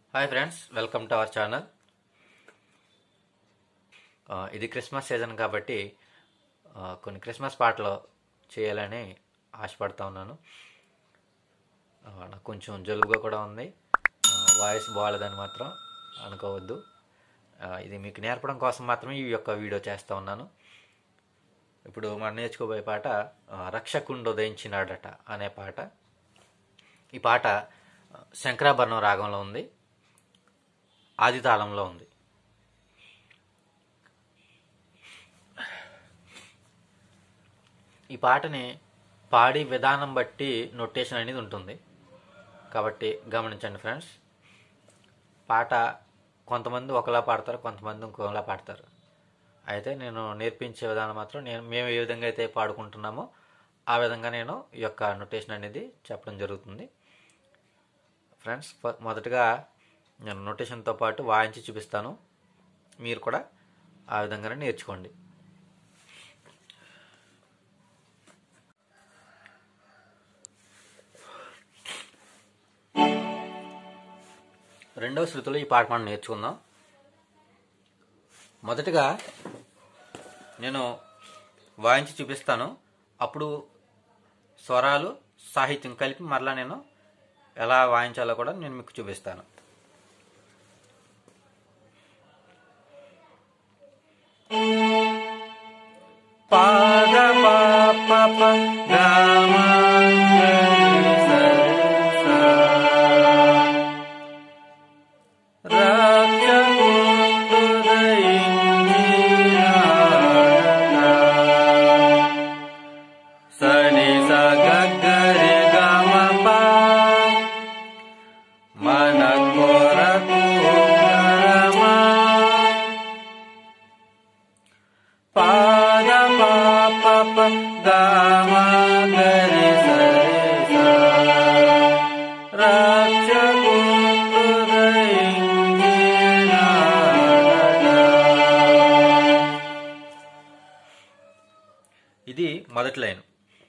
Hi friends welcome to our channel ఇది Christmas season కాబట్టి ఆ, కొన్ని క్రిస్మస్ పాటలు చేయాలని ఆశపడతా ఉన్నాను ఆ, నాకు కొంచెం జలుబుగా కూడా ఉంది ఆ, వాయిస్ బాగాలేదని మాత్రం అనుకోవద్దు ఆ, ఇది మీకు నేర్పడం కోసం మాత్రమే ఈ యొక్క వీడియో చేస్తూ ఉన్నాను ఇప్పుడు మనం నేర్చుకోబోయే పాట ఆ, రక్షకుండు ఉదయించినాడట అనే పాట ఈ పాట ఆ, శంకరాభరణం రాగంలో ఉంది ఆది తాళంలో ఉంది ఈ పాటని పాడి విధానం బట్టి నొటేషన్ అనేది ఉంటుంది కాబట్టి గమనించండి ఫ్రెండ్స్ పాట కొంతమంది ఒకలా పాడతారు కొంతమంది ఇంకోలా పాడతారు అయితే నేను నేర్పించే విధానం మాత్రం నేను మేము ఏ విధంగా అయితే పాడుకుంటున్నామో ఆ విధంగా నేను ఈ యొక్క నొటేషన్ అనేది చెప్పడం జరుగుతుంది ఫ్రెండ్స్ ఫ- మొదటగా నేను నొటేషన్తో పాటు వాయించి చూపిస్తాను మీరు కూడా ఆ విధంగానే నేర్చుకోండి రెండవ శృతిలో ఈ పాట మనం నేర్చుకుందాం మొదటగా నేను వాయించి చూపిస్తాను అప్పుడు స్వరాలు సాహిత్యం కలిపి మరలా నేను ఎలా వాయించాలో కూడా నేను మీకు చూపిస్తాను పాద పాప ప గమ గరి సరి సా. రక్షకుండుదయించినాడట. సని స గగ్గరి గమ ప మన కొరకు గరమా పాద పాప ప గమ గరి సరి సా. రక్షకుండుదయించినాడట. ఇది మొదటి లైన్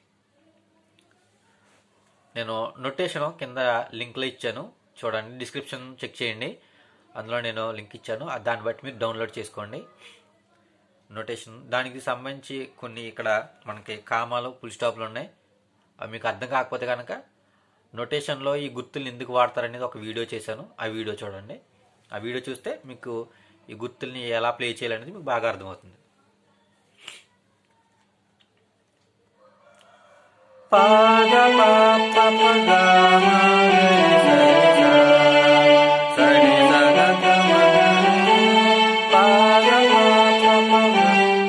నేను నొటేషన్ కింద లింక్లో ఇచ్చాను చూడండి డిస్క్రిప్షన్ చెక్ చేయండి అందులో నేను లింక్ ఇచ్చాను ఆ దాన్ని బట్టి మీరు డౌన్లోడ్ చేసుకోండి నొటేషన్ దానికి సంబంధించి కొన్ని ఇక్కడ మనకి కామాలు ఫుల్ స్టాప్లు ఉన్నాయి అవి మీకు అర్థం కాకపోతే కనుక నొటేషన్లో ఈ గుర్తులు ఎందుకు వాడతారనేది ఒక వీడియో చేశాను ఆ వీడియో చూడండి ఆ వీడియో చూస్తే మీకు ఈ గుర్తుల్ని ఎలా ప్లే చేయాలనేది మీకు బాగా అర్థమవుతుంది పాద పాప ప గమ గరి సరి సా. సని స గ గ మ గ. పాద పాప ప గ.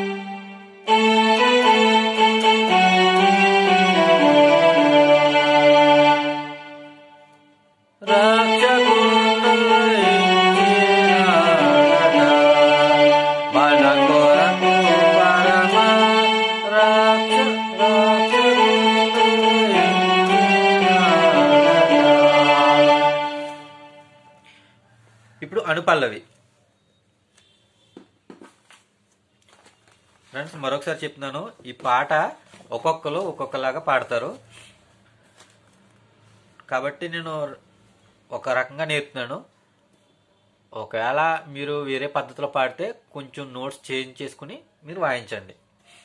రక్షకుండుదయించినాడట. మన కొరకు పరమ రక్ష రక్షకుండుదయించినాడట. ఇప్పుడు అనుపల్లవి ఫ్రెండ్స్ మరొకసారి చెప్తున్నాను ఈ పాట ఒక్కొక్కరు ఒక్కొక్కలాగా పాడతారు కాబట్టి నేను ఒక రకంగా నేర్పుతున్నాను ఒకవేళ మీరు వేరే పద్ధతిలో పాడితే కొంచెం నోట్స్ చేంజ్ చేసుకుని మీరు వాయించండి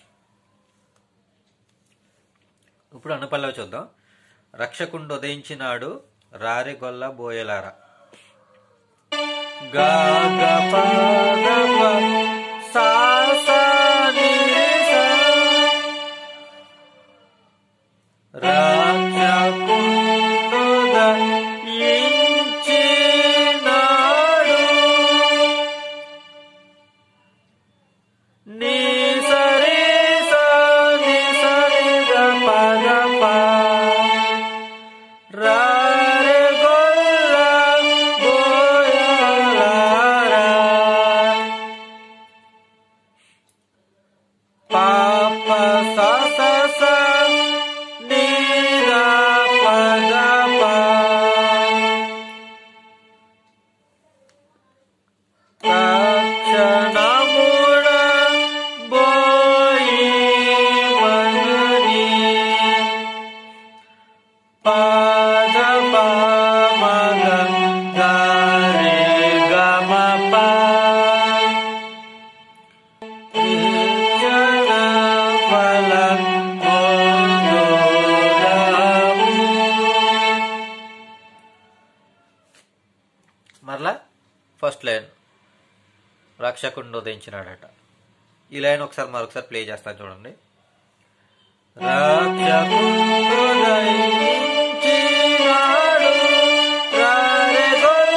ఇప్పుడు అనుపల్లవి చూద్దాం రక్షకుండు ఉదయించినాడు రారి గొల్ల బోయలారా గా గ ప గ ప సా సా ని సా. రక్షకుండుదయించినాడు. ని సరి సా ని సరి గ ప గ ప. రారె గొల్ల బోయలారా. మరలా ఫస్ట్ లైన్ రక్షకుడిని ఉదయించినాడట ఈ లైన్ ఒకసారి మరొకసారి ప్లే చేస్తాను చూడండి రక్షకుడు ఉదయించినాడు, రారె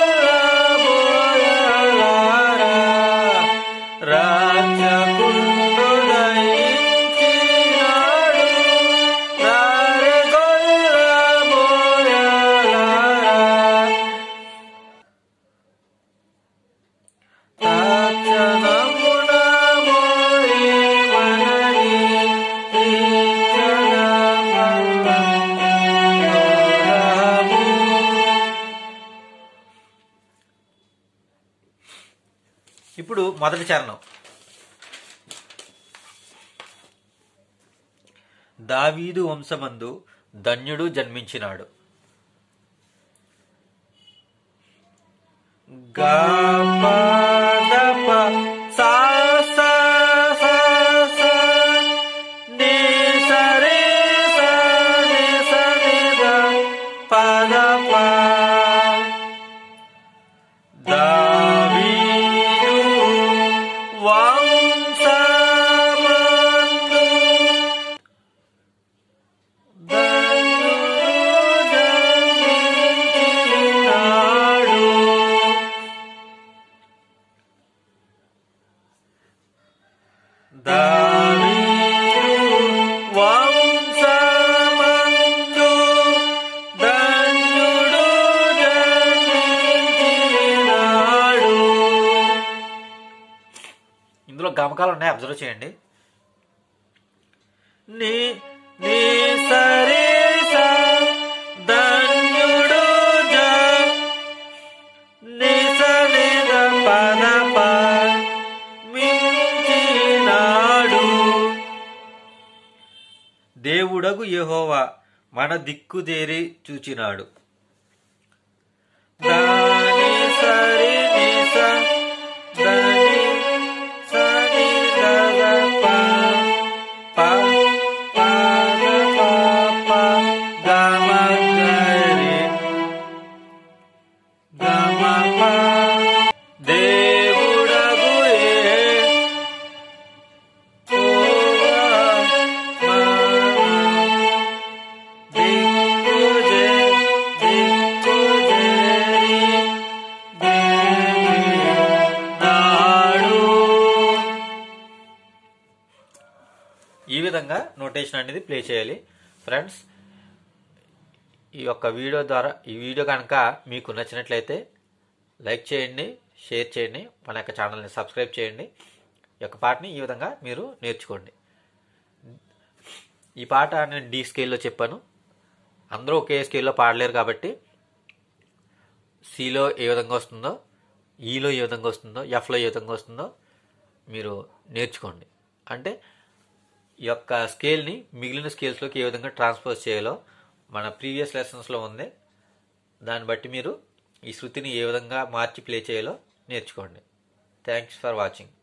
గొల్లబోయలారా. రక్షకుడు ఉదయించినాడు, రారె గొల్లబోయలారా. ఇప్పుడు మొదటి చరణం దావీదు వంశమందు ధన్యుడు జన్మించినాడు గపదప సా సా సా సా ని స రే స ని స ని ద పద ప దావీదు వంశమందు ధన్యుడు జన్మించినాడు. దావీదు వంశమందు ధన్యుడు జన్మించినాడు. ఇందులో గమకాలు ఉన్నాయి అబ్జర్వ్ చేయండి నీ నీ సరే స ధన్యుడు జ ని స ని ద పద ప మించినాడు దేవుడగు యెహోవా మన దిక్కుదేరి చూచినాడు దాని సరి ని స దని సని ద ద ప ప ప ద ప ప గ మ గ రి గ మ ప దేవుడగు యెహోవా దిక్కుదే దిక్కుదేరి నాడు ఈ విధంగా నోటేషన్ అనేది ప్లే చేయాలి ఫ్రెండ్స్ ఈ యొక్క వీడియో ద్వారా ఈ వీడియో కనుక మీకు నచ్చినట్లయితే లైక్ చేయండి షేర్ చేయండి మన యొక్క ఛానల్ని సబ్స్క్రైబ్ చేయండి ఈ యొక్క పాటని ఈ విధంగా మీరు నేర్చుకోండి ఈ పాట నేను డి స్కేల్లో చెప్పాను అందరూ ఒకే స్కేల్లో పాడలేరు కాబట్టి సిలో ఏ విధంగా వస్తుందో ఈలో ఏ విధంగా వస్తుందో ఎఫ్లో ఏ విధంగా వస్తుందో మీరు నేర్చుకోండి అంటే ఈ యొక్క స్కేల్ని మిగిలిన స్కేల్స్లోకి ఏ విధంగా ట్రాన్స్ఫర్ చేయాలో మన ప్రీవియస్ లెసన్స్లో ఉంది దాన్ని బట్టి మీరు ఈ శృతిని ఏ విధంగా మార్చి ప్లే చేయాలో నేర్చుకోండి థ్యాంక్స్ ఫర్ వాచింగ్